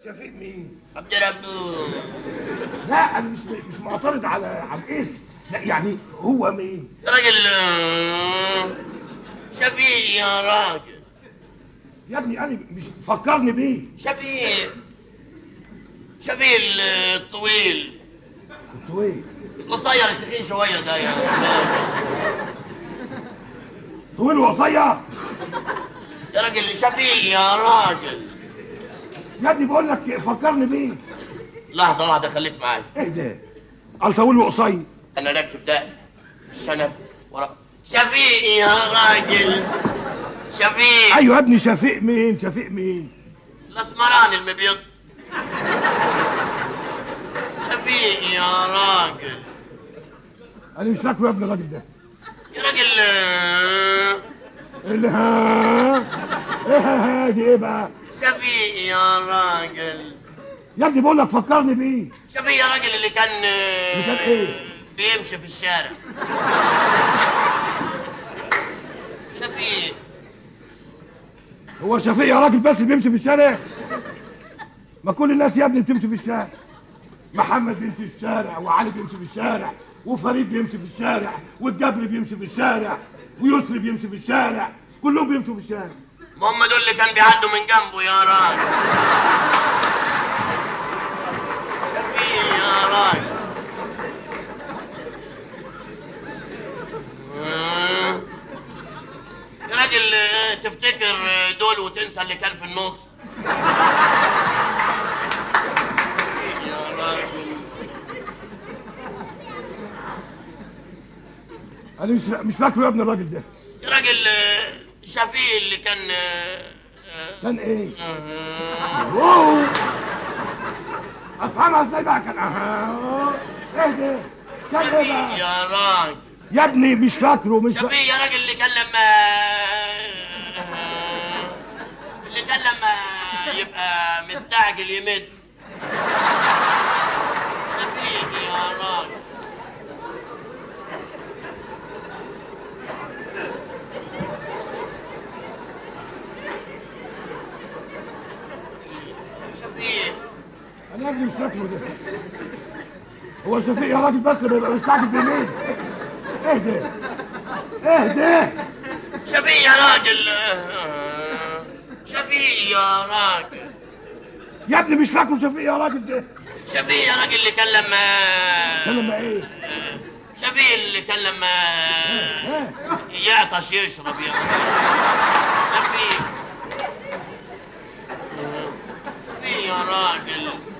شفيق مين عبد ربه لا انا مش مش معترض على على الاسم لا يعني هو مين راجل آه، شفيق يا راجل يا ابني انا مش فكرني بيه شفيق شفيق الطويل انتوا ايه قصير التخين شويه ده يعني طويل وقصير يا راجل شفيق يا راجل يا ابني بقول لك فكرني بيه لحظه واحده خليك معايا ايه ده قال طويل وقصير انا راكب ده الشنب ورا شفيق يا راجل شفيق ايوه يا ابني شفيق مين شفيق مين الاسمران المبيض شفيق يا راجل انا مش فاكره يا ابني الراجل ده يا راجل آه، اللي ها ايه ها ها دي ايه بقى شفيق يا راجل يا ابني بقول لك فكرني بيه شفيق يا راجل اللي كان آه، اللي كان إيه؟ بيمشي في الشارع شفيق هو شفيق يا راجل بس اللي بيمشي في الشارع ما كل الناس يا ابني بتمشي في الشارع محمد بيمشي في الشارع وعلي بيمشي في الشارع وفريد بيمشي في الشارع والجبر بيمشي في الشارع ويسري بيمشي في الشارع كلهم بيمشوا في الشارع ما هم دول اللي كان بيعدوا من جنبه يا راجل شفيق يا راجل آه. يا راجل آه، تفتكر آه، دول وتنسى اللي كان في النص يا راجل انا مش مش فاكره يا ابني الراجل ده يا راجل آه، شفيق اللي كان آه، آه، كان ايه آه. واو افهمها ازاي بقى كان اها ايه ده كان ايه شفيق بقى يا راجل يا ابني مش فاكره مش فاكره شفيق يا راجل اللي كان لما اللي كان لما يبقى مستعجل يمد شفيق يا راجل شفيق انا يا ابني مش فاكره ده هو شفيق يا راجل بس بيبقى مستعجل بيمين ايه ده ايه ده شفيق يا راجل شفيق يا راجل يا ابني مش فاكره شفيق يا راجل ده شفيق يا راجل اللي كان لما كان لما ايه شفيق اللي كان لما ها يعطش يشرب يا شفيق شفيق يا راجل